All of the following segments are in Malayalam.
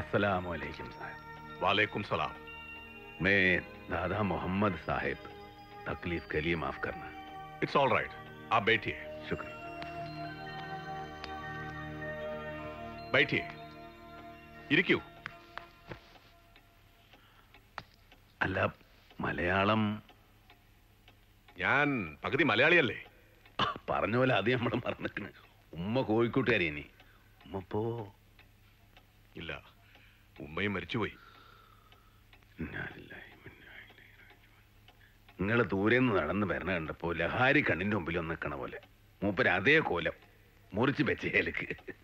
अस्सलाम वालेकुम साहब वालेकुम सलाम मैं दादा मोहम्मद साहिब तकलीफ के लिए माफ करना इट्स ऑल राइट आप बैठिए शुक्रिया बैठिए ഇരിക്കൂ അല്ല മലയാളം ഞാൻ പകുതി മലയാളിയല്ലേ പറഞ്ഞ പോലെ അത് നമ്മൾ മറന്നിക്കണ് ഉമ്മ കോഴിക്കോട്ടുകാരി ഇനി ഉമ്മ ഇപ്പോ ഇല്ല ഉമ്മയും മരിച്ചുപോയി നിങ്ങൾ ദൂരെ നിന്ന് നടന്ന് വരണ കണ്ടപ്പോ ലഹാരി കണ്ണിന്റെ മുമ്പിൽ ഒന്ന് നിൽക്കണ പോലെ മൂപ്പര് അതേ കോലം മുറിച്ച് വെച്ചേലേക്ക്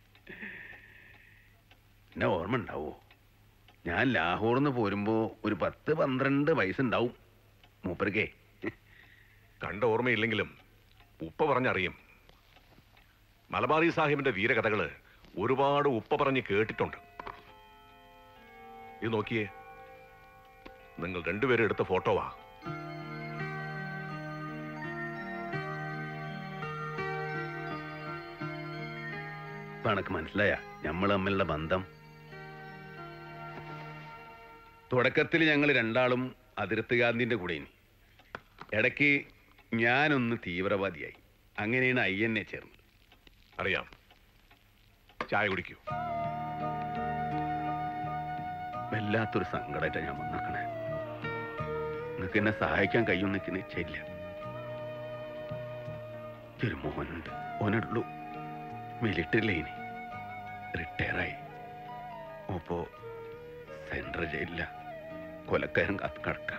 എന്നെ ഓർമ്മ ഉണ്ടാവോ ഞാൻ ലാഹോറിൽ നിന്ന് പോരുമ്പോ ഒരു പത്ത് പന്ത്രണ്ട് വയസ്സുണ്ടാവും മൂപ്പർക്കേ കണ്ട ഓർമ്മയില്ലെങ്കിലും ഉപ്പ പറഞ്ഞറിയും മലബാറി സാഹിബിന്റെ വീരകഥകള് ഒരുപാട് ഉപ്പ പറഞ്ഞ് കേട്ടിട്ടുണ്ട് ഇത് നോക്കിയേ നിങ്ങൾ രണ്ടുപേരും എടുത്ത ഫോട്ടോവാ ഇപ്പൊ എനക്ക് മനസ്സിലായ നമ്മൾ തമ്മിലുള്ള ബന്ധം തുടക്കത്തിൽ ഞങ്ങൾ രണ്ടാളും അതിർത്ത് ഗാന്ധിന്റെ കൂടെ ഇനി ഇടയ്ക്ക് ഞാനൊന്ന് തീവ്രവാദിയായി അങ്ങനെയാണ് ഐ എൻ എ ചേർന്നത് അറിയാം ചായ കുടിക്കൂ വല്ലാത്തൊരു സങ്കടമായിട്ടാ ഞാൻ വന്നേക്കണേ നിങ്ങൾക്ക് എന്നെ സഹായിക്കാൻ കഴിയുമെന്ന് എനിക്ക് നിശ്ചയില്ല ഒരു മോനുണ്ട് ഓനുള്ളൂ മിലിറ്ററിയിലേനി റിട്ടയറായി അപ്പോ സെൻട്രൽ ജയിലില്ല കൊലക്കാരൻ കാത്ത് കിടക്കാം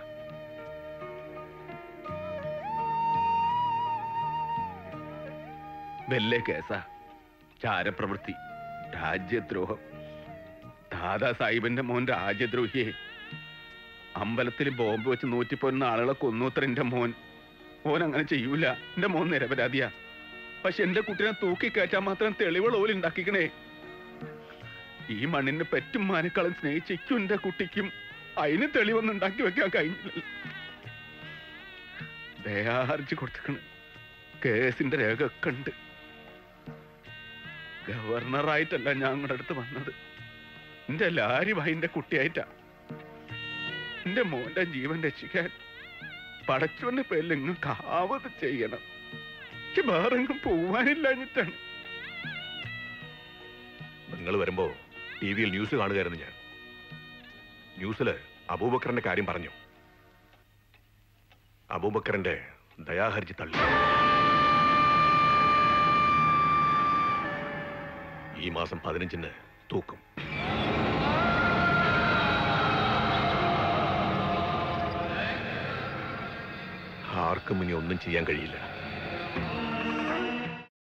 വലിയ കേസാ ചാരപ്രവൃത്തി രാജ്യദ്രോഹം ദാദാ സാഹിബിന്റെ മോൻ രാജ്യദ്രോഹിയെ അമ്പലത്തിൽ ബോംബ് വെച്ച് നൂറ്റിപ്പൊരുന്ന ആളുകളെ കൊന്നൂത്ര എന്റെ മോൻ ഓൻ അങ്ങനെ ചെയ്യൂല എന്റെ മോൻ നിരപരാധിയാ പക്ഷെ എന്റെ കുട്ടീനെ തൂക്കി കയറ്റാൻ മാത്രം തെളിവുകൾ ഓല് ഉണ്ടാക്കിക്കണേ ഈ മണ്ണിന് പെറ്റും മാനേക്കാളും സ്നേഹിച്ചിക്കും എന്റെ കുട്ടിക്കും അതിന് തെളിവൊന്നും ഉണ്ടാക്കി വെക്കാൻ കഴിഞ്ഞില്ല ദയാഹർജി കൊടുത്തിക്കണ് കേസിന്റെ രേഖ ഒക്കെ ഉണ്ട് ഗവർണറായിട്ടല്ല ഞാൻ നിങ്ങളുടെ അടുത്ത് വന്നത് എന്റെ ലാരി ഭായിന്റെ കുട്ടിയായിട്ടാ എന്റെ മോന്റെ ജീവൻ രക്ഷിക്കാൻ പടച്ചോന്റെ പേരിൽ നിങ്ങൾക്ക് ആവത് ചെയ്യണം എനിക്ക് വേറെങ്ങും പോവാനില്ലാഞ്ഞിട്ടാണ് നിങ്ങൾ വരുമ്പോ ടി വിയിൽ ന്യൂസ് കാണുകയായിരുന്നു ഞാൻ ന്യൂസില് അബൂബക്കറിന്റെ കാര്യം പറഞ്ഞു അബൂബക്കറിന്റെ ദയാഹർജി തള്ളി ഈ മാസം പതിനഞ്ചിന് തൂക്കും ആർക്കും ഇനി ഒന്നും ചെയ്യാൻ കഴിയില്ല